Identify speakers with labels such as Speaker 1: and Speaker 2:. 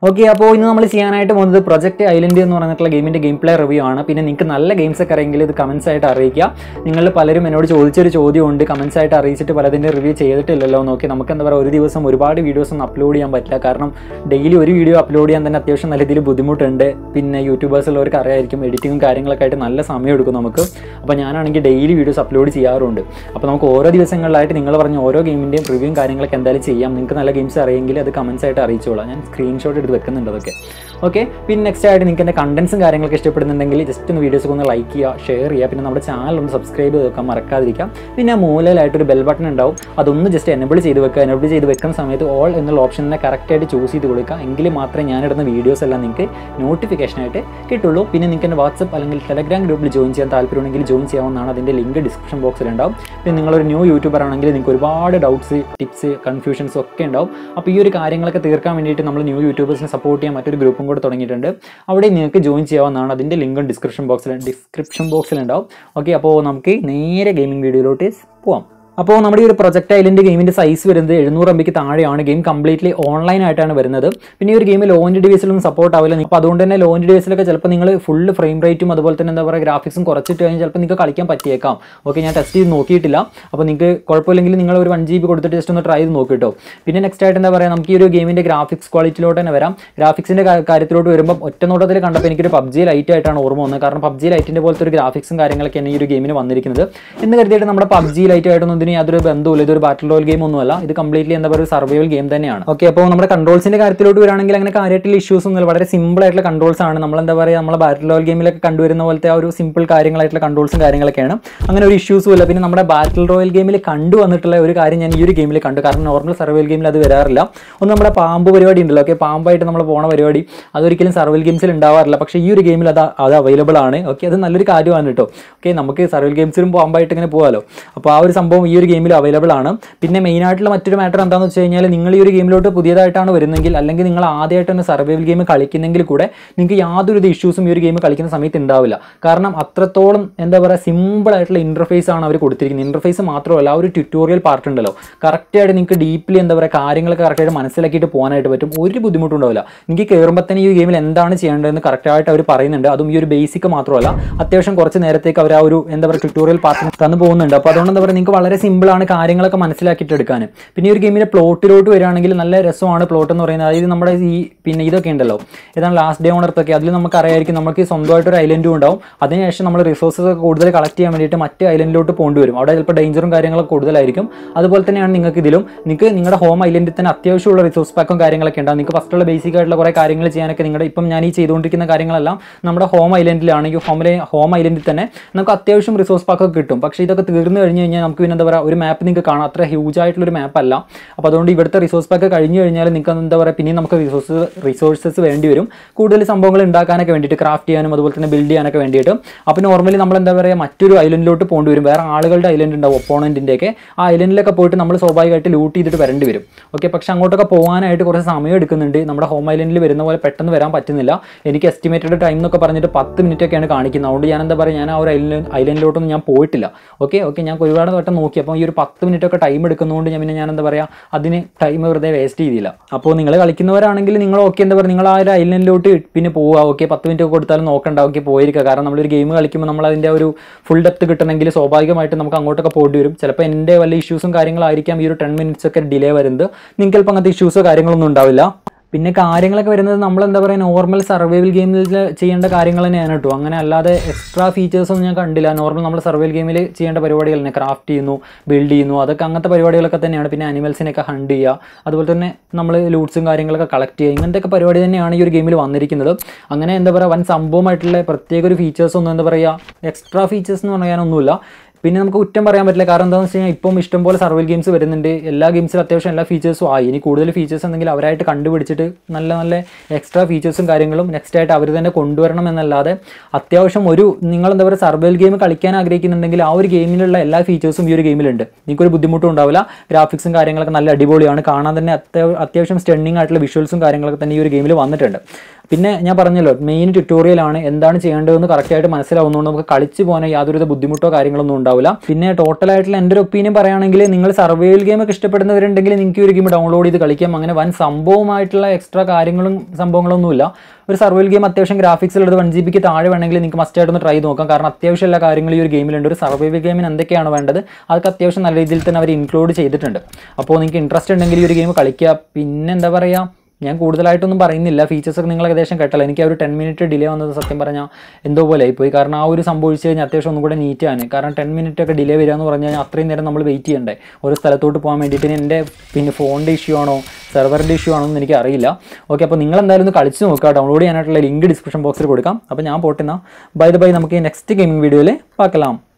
Speaker 1: okay അപ്പോൾ ഇന്ന് നമ്മൾ ചെയ്യാനായിട്ട് പോകുന്നത് പ്രൊജക്ട് ഐലൻഡ് എന്ന് പറഞ്ഞിട്ടുള്ള ഗെയിമിൻ്റെ ഗെയിം പ്ലേ റിവ്യൂ ആണ് പിന്നെ നിങ്ങൾക്ക് നല്ല ഗെയിംസ് ഒക്കെ അറിയെങ്കിൽ ഇത് കമൻസ് ആയിട്ട് അറിയിക്കുക നിങ്ങൾ പലരും എന്നോട് ചോദിച്ചൊരു ചോദ്യമുണ്ട് കമൻസ് ആയിട്ട് അറിയിച്ചിട്ട് പലതിൻ്റെ റിവ്യൂ ചെയ്തിട്ടില്ലല്ലോ നോക്കി നമുക്ക് എന്താ പറയുക ഒരു ദിവസം ഒരുപാട് വീഡിയോസ് ഒന്നും അപ്ലോഡ് ചെയ്യാൻ പറ്റില്ല കാരണം ഡെയിലി ഒരു വീഡിയോ അപ്ലോഡ് ചെയ്യാൻ തന്നെ അത്യാവശ്യം നല്ല രീതിയിൽ ബുദ്ധിമുട്ടുണ്ട് പിന്നെ യൂട്യൂബേഴ്സ് ഉള്ളവർക്ക് അറിയായിരിക്കും എഡിറ്റിങ്ങും കാര്യങ്ങളൊക്കെ ആയിട്ട് നല്ല സമയം എടുക്കും നമുക്ക് അപ്പോൾ ഞാനാണെങ്കിൽ ഡെയിലി വീഡിയോസ് അപ്ലോഡ് ചെയ്യാറുണ്ട് അപ്പോൾ നമുക്ക് ഓരോ ദിവസങ്ങളിലായിട്ട് നിങ്ങൾ പറഞ്ഞ ഓരോ ഗെയിമിൻ്റെയും റിവ്യൂവും കാര്യങ്ങളൊക്കെ എന്തായാലും ചെയ്യാം നിങ്ങൾക്ക് നല്ല ഗെയിംസ് അറിയെങ്കിൽ അത് കമൻസ് ആയിട്ട് അറിയിച്ചോളാം ഞാൻ സ്ക്രീൻഷോട്ട് എടുത്ത് വെക്കുന്നുണ്ട് അതൊക്കെ ഓക്കെ പിന്നെ നെക്സ്റ്റ് ആയിട്ട് നിങ്ങൾക്ക് എൻ്റെ കണ്ടൻസും കാര്യങ്ങളൊക്കെ ഇഷ്ടപ്പെടുന്നുണ്ടെങ്കിൽ ജസ്റ്റ് ഒന്ന് വീഡിയോസ് ഒന്ന് ലൈക്ക് ചെയ്യുക ഷെയർ ചെയ്യുക പിന്നെ നമ്മുടെ ചാനൽ ഒന്ന് സബ്സ്ക്രൈബ് ചെയ്ത് വെക്കാൻ മറക്കാതിരിക്കാം പിന്നെ ആ മൂലയിലായിട്ടൊരു ബെൽ ബട്ടൺ ഉണ്ടാവും അതൊന്ന് ജസ്റ്റ് എനബിൾ ചെയ്ത് വെക്കുക എനബിൾ ചെയ്ത് വെക്കുന്ന സമയത്ത് ഓൾ എന്നുള്ള ഓപ്ഷനെ കറക്റ്റായിട്ട് ചൂസ് ചെയ്ത് കൊടുക്കുക എങ്കിൽ മാത്രമേ ഞാനിടുന്ന വീഡിയോസ് എല്ലാം നിങ്ങൾക്ക് നോട്ടിഫിക്കേഷനായിട്ട് കിട്ടുള്ളൂ പിന്നെ നിങ്ങൾക്ക് എൻ്റെ വാട്സപ്പ് അല്ലെങ്കിൽ ടെലഗ്രാം ഗ്രൂപ്പിൽ ജോയിൻ ചെയ്യാൻ താല്പര്യമുണ്ടെങ്കിൽ ജോയിൻ ചെയ്യാവുന്നതാണ് അതിൻ്റെ ലിങ്ക് ഡിസ്ക്രിപ്ഷൻ ബോക്സിൽ ഉണ്ടാവും പിന്നെ നിങ്ങളൊരു ന്യൂ യൂട്യൂബർ ആണെങ്കിൽ നിങ്ങൾക്ക് ഒരുപാട് ഡൗട്ട്സ് ടിപ്സ് കൺഫ്യൂഷൻസ് ഒക്കെ ഉണ്ടാവും അപ്പോൾ ഈ ഒരു കാര്യങ്ങളൊക്കെ തീർക്കാൻ വേണ്ടിയിട്ട് നമ്മൾ ന്യൂ യൂട്യൂബേഴ്സിനെ സപ്പോർട്ട് ചെയ്യാൻ മറ്റൊരു ഗ്രൂപ്പും കൂടെ തുടങ്ങിയിട്ടുണ്ട് അവിടെ നിങ്ങൾക്ക് ജോയിൻ ചെയ്യാവുന്നതാണ് അതിൻ്റെ ലിങ്കും ഡിസ്ക്രിപ്ഷൻ ബോക്സിൽ ഡിസ്ക്രിപ്ഷൻ ബോക്സിൽ ഉണ്ടാവും ഓക്കെ അപ്പോൾ നമുക്ക് നേരെ ഗെയിമിംഗ് വീഡിയോയിലോട്ട് പോവാം അപ്പോൾ നമ്മുടെ ഈ ഒരു പ്രൊജക്ട് ഐലൻഡ് ഗെയിമിൻ്റെ സൈസ് വരുന്നത് എഴുന്നൂറ് എം ബിക്ക് താഴെയാണ് ഗെയിം കംപ്ലീറ്റ്ലി ഓൺലൈൻ ആയിട്ടാണ് വരുന്നത് പിന്നെ ഈ ഒരു ഗെയിം ലോഞ്ച് ഡിവൈസിലൊന്നും സപ്പോർട്ട് ആവില്ല അപ്പോൾ അതുകൊണ്ട് തന്നെ ലോഞ്ച് ഡിവൈസിലൊക്കെ ചിലപ്പോൾ നിങ്ങൾ ഫുൾ ഫ്രെയിം റേറ്റും അതുപോലെ തന്നെ എന്താ പറയുക ഗ്രാഫിക്സും കുറച്ചിട്ട് കഴിഞ്ഞാൽ ചിലപ്പോൾ നിങ്ങൾക്ക് കളിക്കാൻ പറ്റിയേക്കാം ഓക്കെ ഞാൻ ടെസ്റ്റ് ചെയ്ത് നോക്കിയിട്ടില്ല അപ്പോൾ നിങ്ങൾക്ക് കുഴപ്പമില്ലെങ്കിൽ നിങ്ങൾ ഒരു വൺ ജി ബി കൊടുത്തിട്ട് ജസ്റ്റ് ഒന്ന് ട്രൈ ചെയ്ത് നോക്കിട്ടോ പിന്നെ നെക്സ്റ്റ് ആയിട്ട് എന്താ പറയുക നമുക്ക് ഈ ഒരു ഗെയിമിൻ്റെ ഗ്രാഫിക്സ് ക്വാളിറ്റിയിലോട്ട് തന്നെ വരാം ഗ്രാഫിക്സിൻ്റെ കാര്യത്തിലോട്ട് വരുമ്പോൾ ഒറ്റ നോട്ടത്തിൽ കണ്ടപ്പോൾ എനിക്കൊരു പബ്ജി ലൈറ്റ് ആയിട്ടാണ് ഓർമ്മ വന്നത് കാരണം പബ്ജി ലൈറ്റിൻ്റെ പോലത്തെ ഒരു ഗ്രാഫിക്സും കാര്യങ്ങളൊക്കെയാണ് ഈ ഒരു ഗെയിമിന് വന്നിരിക്കുന്നത് എന്ന് കരുതിയിട്ട് നമ്മുടെ പബ്ജി ലൈറ്റ് ആയിട്ടൊന്നും ഇതിന് യാതൊരു ബന്ധവുമില്ല ഇതൊരു ബാറ്റിൽ റോയൽ ഗെയിം ഒന്നുമല്ല ഇത് കംപ്ലീറ്റ്ലി എന്താ പറയുക സർവൈവൽ ഗെയിം തന്നെയാണ് ഓക്കെ അപ്പോൾ നമ്മുടെ കൺട്രോൾസിന്റെ കാര്യത്തിലോട്ട് വരാണെങ്കിൽ അങ്ങനെ കാര്യമായിട്ടുള്ള ഇഷ്യൂസ് ഒന്നുമില്ല വളരെ സിമ്പിൾ ആയിട്ടുള്ള കൺട്രോൾസ് ആണ് നമ്മൾ എന്താ പറയുക നമ്മളെ ബാറ്റിൽ റോയൽ ഗെയിമിലൊക്കെ കണ്ടുവരുന്ന പോലത്തെ ആ ഒരു സിമ്പിൾ കാര്യങ്ങളായിട്ടുള്ള കൺട്രോൾസും കാര്യങ്ങളൊക്കെയാണ് അങ്ങനെ ഒരു ഇഷ്യൂസും ഇല്ല പിന്നെ നമ്മുടെ ബാറ്റിൽ റോയൽ ഗെയിമിൽ കണ്ടുവന്നിട്ടുള്ള ഒരു കാര്യം ഞാൻ ഈ ഒരു ഗെയിമിൽ കണ്ടു കാരണം നോർമൽ സർവൈവൽ ഗെയിമിൽ അത് വരാറില്ല ഒന്ന് നമ്മുടെ പാമ്പ് പരിപാടി ഉണ്ടല്ലോ ഓക്കെ പാമ്പായിട്ട് നമ്മൾ പോണ പരിപാടി അതൊരിക്കലും സർവൈവൽ ഗെയിംസിൽ ഉണ്ടാവാറില്ല പക്ഷേ ഈ ഒരു ഗെയിമിൽ അത് അത് അവൈലബിൾ ആണ് ഓക്കെ അത് നല്ലൊരു കാര്യമാണ് കേട്ടോ ഓക്കെ നമുക്ക് സർവൈവൽ ഗെയിംസിലും പാമ്പായിട്ട് ഇങ്ങനെ പോകാമല്ലോ അപ്പോൾ ആ ഒരു സംഭവം ഈ ഒരു ഗെയിമിൽ അവൈലബിൾ ആണ് പിന്നെ മെയിൻ ആയിട്ടുള്ള മറ്റൊരു മാറ്റർ എന്താണെന്ന് വെച്ച് കഴിഞ്ഞാൽ നിങ്ങൾ ഈ ഒരു ഗെയിമിലോട്ട് പുതിയതായിട്ടാണ് വരുന്നതെങ്കിൽ അല്ലെങ്കിൽ നിങ്ങൾ ആദ്യമായിട്ട് തന്നെ സർവൈവൽ ഗെയിം കളിക്കുന്നെങ്കിൽ കൂടെ നിങ്ങൾക്ക് യാതൊരു ഇഷ്യൂസും ഈ ഒരു ഗെയിം കളിക്കുന്ന സമയത്ത് ഉണ്ടാവില്ല കാരണം അത്രത്തോളം എന്താ പറയുക സിമ്പിൾ ആയിട്ടുള്ള ഇൻ്റർഫേസ് ആണ് അവർ കൊടുത്തിരിക്കുന്നത് ഇൻ്റർഫേസ് മാത്രമല്ല ആ ഒരു ട്യൂട്ടോറിയൽ പാർട്ട് ഉണ്ടല്ലോ കറക്റ്റായിട്ട് നിങ്ങൾക്ക് ഡീപ്ലി എന്താ പറയുക കാര്യങ്ങളൊക്കെ കറക്റ്റായിട്ട് മനസ്സിലാക്കിയിട്ട് പോകാനായിട്ട് പറ്റും ഒരു ബുദ്ധിമുട്ടും ഉണ്ടാവില്ല നിങ്ങൾക്ക് കയറുമ്പോൾ തന്നെ ഈ ഗെയിമിൽ എന്താണ് ചെയ്യേണ്ടതെന്ന് കറക്റ്റായിട്ട് അവർ പറയുന്നുണ്ട് അതും ഈ ഒരു ബേസിക് മാത്രമല്ല അത്യാവശ്യം കുറച്ച് നേരത്തേക്ക് അവർ ആ ഒരു എന്താ പറയുക ട്യൂട്ടോറിയൽ പാർട്ട് തന്നു പോകുന്നുണ്ട് അപ്പോൾ അതുകൊണ്ട് എന്താ പറയുക നിങ്ങൾക്ക് വളരെ സിമ്പിളാണ് കാര്യങ്ങളൊക്കെ മനസ്സിലാക്കിയിട്ട് എടുക്കാൻ പിന്നെ ഈ ഒരു ഗെയിമിൻ്റെ പ്ലോട്ടിലോട്ട് വരികയാണെങ്കിൽ നല്ല രസമാണ് പ്ലോട്ട് എന്ന് പറയുന്നത് അതായത് നമ്മുടെ ഈ പിന്നെ ഇതൊക്കെ ഉണ്ടല്ലോ ഏതാണ് ലാസ്റ്റ് ഡേ ഓണർത്തൊക്കെ അതിൽ നമുക്ക് അറിയായിരിക്കും നമുക്ക് സ്വന്തമായിട്ട് ഒരു ഐലൻഡും ഉണ്ടാവും അതിനുശേഷം നമ്മൾ റിസോഴ്സസ് ഒക്കെ കൂടുതൽ കളക്ട് ചെയ്യാൻ വേണ്ടിയിട്ട് മറ്റ് ഐലൻഡിലോട്ട് പോകേണ്ടി വരും അവിടെ ചിലപ്പോൾ ഡേഞ്ചറും കാര്യങ്ങളൊക്കെ കൂടുതലായിരിക്കും അതുപോലെ തന്നെയാണ് നിങ്ങൾക്ക് ഇതിലും നിങ്ങൾക്ക് നിങ്ങളുടെ ഹോം ഐലൻഡിൽ തന്നെ അത്യാവശ്യമുള്ള റിസോഴ്സ് പാക്കും കാര്യങ്ങളൊക്കെ ഉണ്ടാവും നിങ്ങൾക്ക് ഫസ്റ്റുള്ള ബേസിക് ആയിട്ടുള്ള കുറേ കാര്യങ്ങൾ ചെയ്യാനൊക്കെ നിങ്ങളുടെ ഇപ്പം ഞാൻ ഈ ചെയ്തുകൊണ്ടിരിക്കുന്ന കാര്യങ്ങളെല്ലാം നമ്മുടെ ഹോം ഐലൻഡിലാണ് ഈ ഹോമിലെ ഹോം ഐലൻഡിൽ തന്നെ നമുക്ക് അത്യാവശ്യം റിസോഴ്സ് പാക്കൊക്കെ കിട്ടും പക്ഷേ ഇതൊക്കെ തീർന്നു കഴിഞ്ഞ് കഴിഞ്ഞാൽ നമുക്ക് പിന്നെ എന്താ പറയുക ഒരു മാപ്പ് നിങ്ങൾക്ക് കാണാം അത്ര ഹ്യൂജ് ആയിട്ടുള്ള ഒരു മാപ്പ് അല്ല അപ്പോൾ അതുകൊണ്ട് ഇവിടുത്തെ റിസോഴ്സ് പാക്ക് കഴിഞ്ഞ് കഴിഞ്ഞാൽ നിങ്ങൾക്ക് എന്താ പറയുക പിന്നെയും നമുക്ക് റിസോഴ്സ് റിസോഴ്സസ് വേണ്ടി വരും കൂടുതൽ സംഭവങ്ങൾ ഉണ്ടാക്കാനൊക്കെ വേണ്ടിയിട്ട് ക്രാഫ്റ്റ് ചെയ്യാനും അതുപോലെ തന്നെ ബിൽഡ് ചെയ്യാനൊക്കെ വേണ്ടിയിട്ട് അപ്പോൾ നോർമലി നമ്മൾ എന്താ പറയുക മറ്റൊരു ഐലൻഡിലോട്ട് പോകേണ്ടി വരും വേറെ ആളുകളുടെ ഐലൻഡ് ഉണ്ടാവും ഒപ്പോണൻറ്റിൻ്റെ ഒക്കെ ആ ഐലൻഡിലൊക്കെ പോയിട്ട് നമ്മൾ സ്വാഭാവികമായിട്ട് ലൂട്ട് ചെയ്തിട്ട് വരേണ്ടി വരും ഓക്കെ പക്ഷേ അങ്ങോട്ടൊക്കെ പോകാനായിട്ട് കുറച്ച് സമയം എടുക്കുന്നുണ്ട് നമ്മുടെ ഹോം ഐലൻഡിൽ വരുന്ന പോലെ പെട്ടെന്ന് വരാൻ പറ്റുന്നില്ല എനിക്ക് എസ്റ്റിമേറ്റഡ് ടൈം എന്നൊക്കെ പറഞ്ഞിട്ട് പത്ത് മിനിറ്റ് ഒക്കെയാണ് കാണിക്കുന്നത് അതുകൊണ്ട് ഞാൻ എന്താ പറയുക ഞാൻ ആ ഒരു ഐലൻഡ് ഐലൻഡിലോട്ടൊന്നും ഞാൻ പോയിട്ടില്ല ഓക്കെ ഓക്കെ ഞാൻ ഒരുപാട് വട്ടം നോക്കി അപ്പോൾ ഈ ഒരു പത്ത് മിനിറ്റ് ഒക്കെ ടൈം എടുക്കുന്നതുകൊണ്ട് ഞാൻ പിന്നെ ഞാൻ എന്താ പറയുക അതിന് ടൈം വെറുതെ വേസ്റ്റ് ചെയ്തില്ല അപ്പോൾ നിങ്ങൾ കളിക്കുന്നവരാണെങ്കിൽ നിങ്ങൾ ഓക്കെ എന്താ പറയുക നിങ്ങൾ ആ ഒരു ഐലൻഡിലോട്ട് പിന്നെ പോവുക ഓക്കെ പത്ത് മിനിറ്റ് ഒക്കെ കൊടുത്താലും നോക്കണ്ട ഓക്കെ പോയിരിക്കുക കാരണം നമ്മളൊരു ഗെയിം കളിക്കുമ്പോൾ നമ്മൾ അതിൻ്റെ ഒരു ഫുൾ ഡെപ്ത് കിട്ടണമെങ്കിൽ സ്വാഭാവികമായിട്ട് നമുക്ക് അങ്ങോട്ടൊക്കെ പോകേണ്ടി വരും ചിലപ്പോൾ എൻ്റെ വല്ല ഇഷ്യൂസും കാര്യങ്ങളായിരിക്കാം ഈ ഒരു ടെൻ മിനിറ്റ്സ് ഒക്കെ ഡിലേ വരുന്നത് നിങ്ങൾക്ക് ചിലപ്പോൾ അങ്ങനത്തെ ഇഷ്യൂസോ കാര്യങ്ങളൊന്നും ഉണ്ടാവില്ല പിന്നെ കാര്യങ്ങളൊക്കെ വരുന്നത് നമ്മൾ എന്താ പറയുക നോർമൽ സർവൈവൽ ഗെയിമിൽ ചെയ്യേണ്ട കാര്യങ്ങൾ തന്നെയാണ് കേട്ടോ അങ്ങനെ അല്ലാതെ എക്സ്ട്രാ ഫീച്ചേഴ്സ് ഒന്നും ഞാൻ കണ്ടില്ല നോർമൽ നമ്മൾ സർവൈവൽ ഗെയിമിൽ ചെയ്യേണ്ട പരിപാടികൾ തന്നെ ക്രാഫ്റ്റ് ചെയ്യുന്നു ബിൽഡ് ചെയ്യുന്നു അതൊക്കെ അങ്ങനത്തെ പരിപാടികളൊക്കെ തന്നെയാണ് പിന്നെ അനിമൽസിനെയൊക്കെ ഹണ്ട് ചെയ്യുക അതുപോലെ തന്നെ നമ്മൾ ലൂട്ട്സും കാര്യങ്ങളൊക്കെ കളക്ട് ചെയ്യുക ഇങ്ങനത്തെ പരിപാടി തന്നെയാണ് ഈ ഒരു ഗെയിമിൽ വന്നിരിക്കുന്നത് അങ്ങനെ എന്താ പറയുക വൻ സംഭവമായിട്ടുള്ള പ്രത്യേക ഒരു ഫീച്ചേഴ്സ് ഒന്നും എന്താ പറയുക എക്സ്ട്രാ ഫീച്ചേഴ്സ് എന്ന് പറയാനൊന്നുമില്ല പിന്നെ നമുക്ക് കുറ്റം പറയാൻ പറ്റില്ല കാരണം എന്താണെന്ന് വെച്ച് കഴിഞ്ഞാൽ ഇപ്പം ഇഷ്ടംപോലെ സർവൈൽ ഗെയിംസ് വരുന്നുണ്ട് എല്ലാ ഗെയിംസിലും അത്യാവശ്യം എല്ലാ ഫീച്ചേഴ്സും ആയി ഇനി കൂടുതൽ ഫീച്ചേഴ്സ് എന്തെങ്കിലും അവരായിട്ട് കണ്ടുപിടിച്ചിട്ട് നല്ല നല്ല എക്സ്ട്രാ ഫീച്ചേഴ്സും കാര്യങ്ങളും നെക്സ്റ്റ് ആയിട്ട് അവർ തന്നെ കൊണ്ടുവരണം എന്നല്ലാതെ അത്യാവശ്യം ഒരു നിങ്ങൾ എന്താ പറയുക സർവൈൽ ഗെയിം കളിക്കാൻ ആഗ്രഹിക്കുന്നുണ്ടെങ്കിൽ ആ ഒരു ഗെയിമിലുള്ള എല്ലാ ഫീച്ചേഴ്സും ഈ ഒരു ഗെയിമിലുണ്ട് നിങ്ങൾക്കൊരു ബുദ്ധിമുട്ടും ഉണ്ടാവില്ല ഗ്രാഫിക്സും കാര്യങ്ങളൊക്കെ നല്ല അടിപൊളിയാണ് കാണാൻ തന്നെ അത്യാ- അത്യാവശ്യം സ്റ്റണ്ണിങ് ആയിട്ടുള്ള വിഷ്വൽസും കാര്യങ്ങളൊക്കെ തന്നെ ഈ ഒരു ഗെയിമിൽ വന്നിട്ടുണ്ട് പിന്നെ ഞാൻ പറഞ്ഞല്ലോ മെയിൻ ട്യൂട്ടോറിയലാണ് എന്താണ് ചെയ്യേണ്ടതെന്ന് കറക്റ്റായിട്ട് മനസ്സിലാവുന്നതുകൊണ്ട് നമുക്ക് കളിച്ച് പോകാൻ യാതൊരുവിധ ബുദ്ധിമുട്ടോ കാര്യങ്ങളൊന്നും ഉണ്ടാവില്ല പിന്നെ ടോട്ടലായിട്ടുള്ള എൻ്റെ ഒരു ഒപ്പീനിയൻ പറയുകയാണെങ്കിൽ നിങ്ങൾ സർവൈവൽ ഗെയിം ഒക്കെ ഇഷ്ടപ്പെടുന്നവരുണ്ടെങ്കിൽ നിങ്ങൾക്ക് ഈ ഒരു ഗെയിം ഡൗൺലോഡ് ചെയ്ത് കളിക്കാം അങ്ങനെ വൻ സംഭവമായിട്ടുള്ള എക്സ്ട്രാ കാര്യങ്ങളും സംഭവങ്ങളൊന്നുമില്ല ഒരു സർവൈവൽ ഗെയിം അത്യാവശ്യം ഗ്രാഫിക്സ് ഉള്ളത് വൺ ജി ബിക്ക് താഴെ വേണമെങ്കിൽ നിങ്ങൾക്ക് മസ്റ്റ് ആയിട്ടൊന്ന് ട്രൈ നോക്കാം കാരണം അത്യാവശ്യം എല്ലാ കാര്യങ്ങളും ഈ ഒരു ഗെയിമിലുണ്ട് ഒരു സർവൈവൽ ഗെയിമിന് എന്തൊക്കെയാണ് വേണ്ടത് അതൊക്കെ അത്യാവശ്യം നല്ല രീതിയിൽ തന്നെ അവർ ഇൻക്ലൂഡ് ചെയ്തിട്ടുണ്ട് അപ്പോൾ നിങ്ങൾക്ക് ഇൻട്രസ്റ്റ് ഉണ്ടെങ്കിൽ ഈ ഒരു ഗെയിം കളിക്കുക പിന്നെ എന്താ പറയുക ഞാൻ കൂടുതലായിട്ടൊന്നും പറയുന്നില്ല ഫീച്ചേഴ്സ് ഒക്കെ നിങ്ങൾ ഏകദേശം കേട്ടല്ലോ എനിക്ക് ആ ഒരു ടെൻ മിനിറ്റ് ഡിലേ വന്നത് സത്യം പറഞ്ഞാൽ എന്തോ പോലെ ആയിപ്പോയി കാരണം ആ ഒരു സംഭവിച്ചു കഴിഞ്ഞാൽ അത്യാവശ്യം ഒന്നും കൂടെ നീറ്റ് ആണ് കാരണം ടെൻ മിനിറ്റ് ഒക്കെ ഡിലേ വരിക എന്ന് പറഞ്ഞു കഴിഞ്ഞാൽ അത്രയും നേരം നമ്മൾ വെയിറ്റ് ചെയ്യണ്ടേ ഒരു സ്ഥലത്തോട്ട് പോകാൻ വേണ്ടിയിട്ട് ഇനി എൻ്റെ പിന്നെ ഫോണിൻ്റെ ഇഷ്യൂ ആണോ സെർവറിൻ്റെ ഇഷ്യൂ ആണോ എന്ന് എനിക്ക് അറിയില്ല ഓക്കെ അപ്പോൾ നിങ്ങൾ എന്തായാലും ഒന്ന് കളിച്ച് നോക്കുക ഡൗൺലോഡ് ചെയ്യാനായിട്ടുള്ള ലിങ്ക് ഡിസ്ക്രിപ്ഷൻ ബോക്സിൽ കൊടുക്കാം അപ്പോൾ ഞാൻ പോട്ടുന്ന ബൈ ദ ബൈ നമുക്ക് നെക്സ്റ്റ് ഗെയിമിംഗ് വീഡിയോയിൽ പാക്കലാം